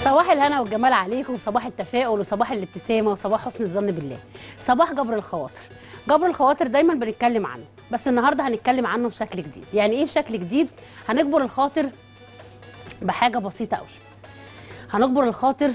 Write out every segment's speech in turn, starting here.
صباح الهنا والجمال عليكم صباح التفاؤل وصباح الابتسامه وصباح حسن الظن بالله صباح جبر الخواطر جبر الخواطر دايما بنتكلم عنه بس النهارده هنتكلم عنه بشكل جديد يعني ايه بشكل جديد هنجبر الخاطر بحاجه بسيطه قوي هنجبر الخاطر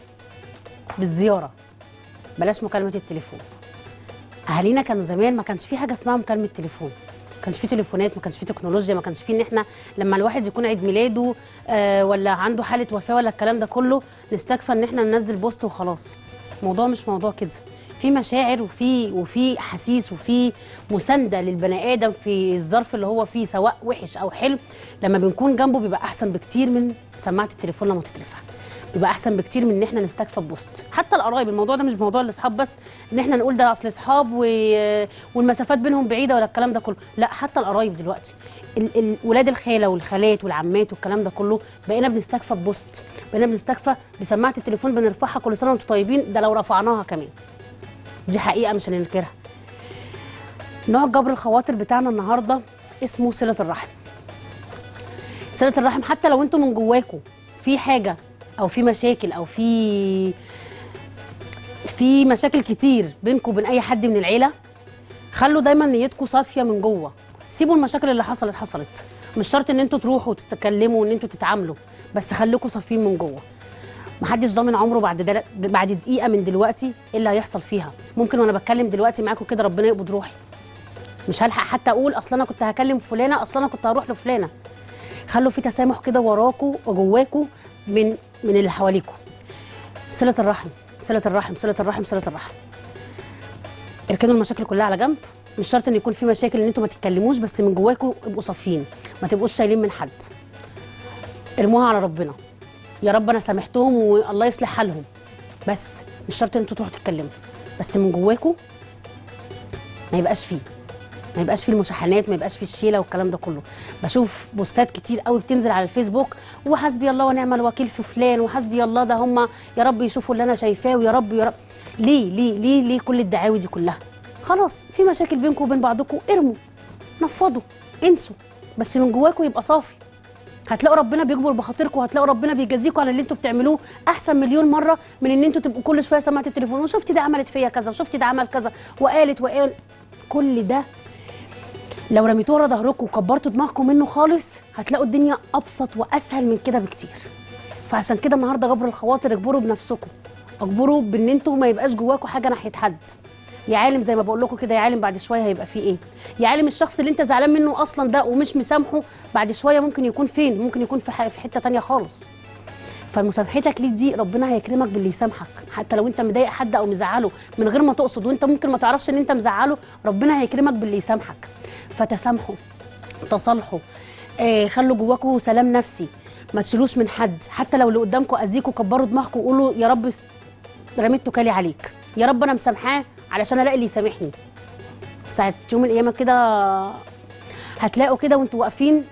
بالزياره بلاش مكالمه التليفون اهالينا كانوا زمان ما كانش في حاجه اسمها مكالمه تليفون ما كانش في تليفونات ما كانش في تكنولوجيا ما كانش في ان احنا لما الواحد يكون عيد ميلاده آه ولا عنده حاله وفاه ولا الكلام ده كله نستكفى ان احنا ننزل بوست وخلاص الموضوع مش موضوع كده في مشاعر وفي وفي احاسيس وفي مسانده للبني ادم في الظرف اللي هو فيه سواء وحش او حلو لما بنكون جنبه بيبقى احسن بكتير من سماعه التليفون لما تترفع بيبقى احسن بكتير من ان احنا نستكفى ببوست حتى القرايب الموضوع ده مش موضوع الاصحاب بس ان احنا نقول ده اصل اصحاب و... والمسافات بينهم بعيده ولا الكلام ده كله لا حتى القرايب دلوقتي ال... ال... ولاد الخاله والخالات والعمات والكلام ده كله بقينا بنستكفى ببوست بقينا بنستكفى بسماعه التليفون بنرفعها كل سنه وانتم طيبين ده لو رفعناها كمان دي حقيقه مش هننكرها نوع جبر الخواطر بتاعنا النهارده اسمه صله الرحم صله الرحم حتى لو انتم من جواكم في حاجه او في مشاكل او في في مشاكل كتير بينكم وبين اي حد من العيله خلوا دايما نيتكم صافيه من جوه سيبوا المشاكل اللي حصلت حصلت مش شرط ان انتوا تروحوا وتتكلموا وان انتوا تتعاملوا بس خليكم صافيين من جوه محدش ضامن عمره بعد دل... بعد دقيقه من دلوقتي ايه اللي هيحصل فيها ممكن وانا بتكلم دلوقتي معاكم كده ربنا يقبض روحي مش هلحق حتى اقول اصل انا كنت هكلم فلانه اصل انا كنت هروح لفلانه خلوا في تسامح كده وراكوا وجواكوا من من اللي حواليكوا صله الرحم صله الرحم صله الرحم صله الرحم اركنوا المشاكل كلها على جنب مش شرط ان يكون في مشاكل ان انتوا ما تتكلموش بس من جواكوا ابقوا صافيين ما تبقوش شايلين من حد ارموها على ربنا يا رب انا سامحتهم والله يصلح حالهم بس مش شرط ان انتوا تروحوا تتكلموا بس من جواكوا ما يبقاش فيه ما يبقاش فيه المشاحنات ما يبقاش فيه الشيله والكلام ده كله بشوف بوستات كتير قوي بتنزل على الفيسبوك وحسبي الله ونعم الوكيل في فلان وحسبي الله ده هم يا رب يشوفوا اللي انا شايفاه ويا رب يا رب ليه ليه ليه ليه كل الدعاوي دي كلها خلاص في مشاكل بينكم وبين بعضكم ارموا نفضوا انسوا بس من جواكم يبقى صافي هتلاقوا ربنا بيجبر بخاطركم وهتلاقوا ربنا بيجازيكم على اللي انتوا بتعملوه احسن مليون مره من ان انتوا تبقوا كل شويه سمعت التليفون وشفتي ده عملت فيا كذا وشفتي ده عمل كذا وقالت وقال كل ده لو رميتوه ورا ظهركم وكبرتوا دماغكم منه خالص هتلاقوا الدنيا ابسط واسهل من كده بكتير فعشان كده النهارده جبر الخواطر اجبروا بنفسكم اجبروا بان انتوا ما يبقاش جواكم حاجه ناحيه حد يا عالم زي ما بقول لكم كده يا عالم بعد شويه هيبقى فيه ايه يا عالم الشخص اللي انت زعلان منه اصلا ده ومش مسامحه بعد شويه ممكن يكون فين ممكن يكون في في حته تانية خالص فمسامحتك ليك دي ربنا هيكرمك باللي يسامحك حتى لو انت مضايق حد او مزعله من غير ما تقصد وانت ممكن ما تعرفش ان انت مزعله ربنا هيكرمك باللي يسامحك فتسامحوا تصالحوا آه خلوا جواكوا سلام نفسي ما تشيلوش من حد حتى لو اللي قدامكم اذيكوا كبروا دماغكم وقولوا يا رب رميت توكالي عليك يا رب انا مسامحاه علشان الاقي اللي يسامحني ساعه يوم القيامه كده هتلاقوا كده وانتوا واقفين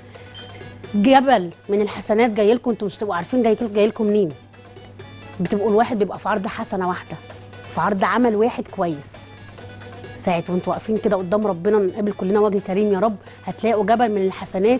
جبل من الحسنات جاي لكم انتوا مش تبقوا عارفين جاي جاي لكم منين بتبقوا الواحد بيبقى في عرض حسنه واحده في عرض عمل واحد كويس ساعه وانتوا واقفين كده قدام ربنا نقابل كلنا وجه كريم يا رب هتلاقوا جبل من الحسنات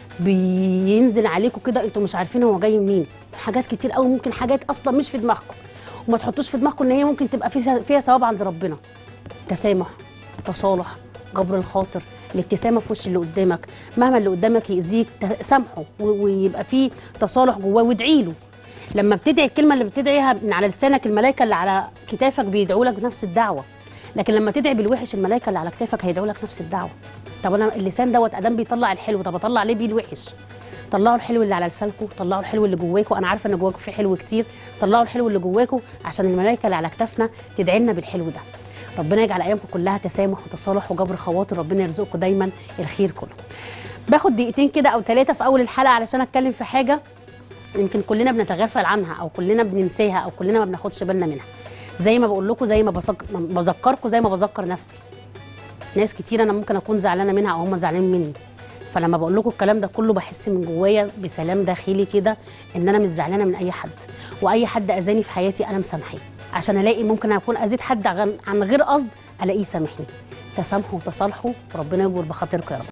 بينزل عليكم كده انتوا مش عارفين هو جاي منين حاجات كتير قوي ممكن حاجات اصلا مش في دماغكم وما تحطوش في دماغكم ان هي ممكن تبقى فيها ثواب عند ربنا تسامح تصالح جبر الخاطر الابتسامه في وش اللي قدامك مهما اللي قدامك يأذيك سامحه ويبقى فيه تصالح جواه وادعي له لما بتدعي الكلمه اللي بتدعيها من على لسانك الملائكه اللي على كتافك بيدعوا لك نفس الدعوه لكن لما تدعي بالوحش الملائكه اللي على كتافك هيدعوا لك نفس الدعوه طب انا اللسان دوت ادام بيطلع الحلو طب اطلع ليه بيه الوحش طلعوا الحلو اللي على لسانكم طلعوا الحلو اللي جواكم انا عارفه ان جواكم في حلو كتير طلعوا الحلو اللي جواكم عشان الملائكه اللي على كتافنا تدعي لنا بالحلو ده ربنا يجعل ايامكم كلها تسامح وتصالح وجبر خواطر ربنا يرزقكم دايما الخير كله باخد دقيقتين كده او ثلاثه في اول الحلقه علشان اتكلم في حاجه يمكن كلنا بنتغافل عنها او كلنا بننساها او كلنا ما بناخدش بالنا منها زي ما بقول لكم زي ما بذكركم زي ما بذكر نفسي ناس كتير انا ممكن اكون زعلانه منها او هم زعلانين مني فلما بقول لكم الكلام ده كله بحس من جوايا بسلام داخلي كده ان انا مش زعلانه من اي حد واي حد اذاني في حياتي انا مسامحاه عشان الاقي ممكن اكون اذيت حد عن غير قصد الاقيه سامحني تسامحوا وتصالحوا وربنا يجبر بخاطركم يا رب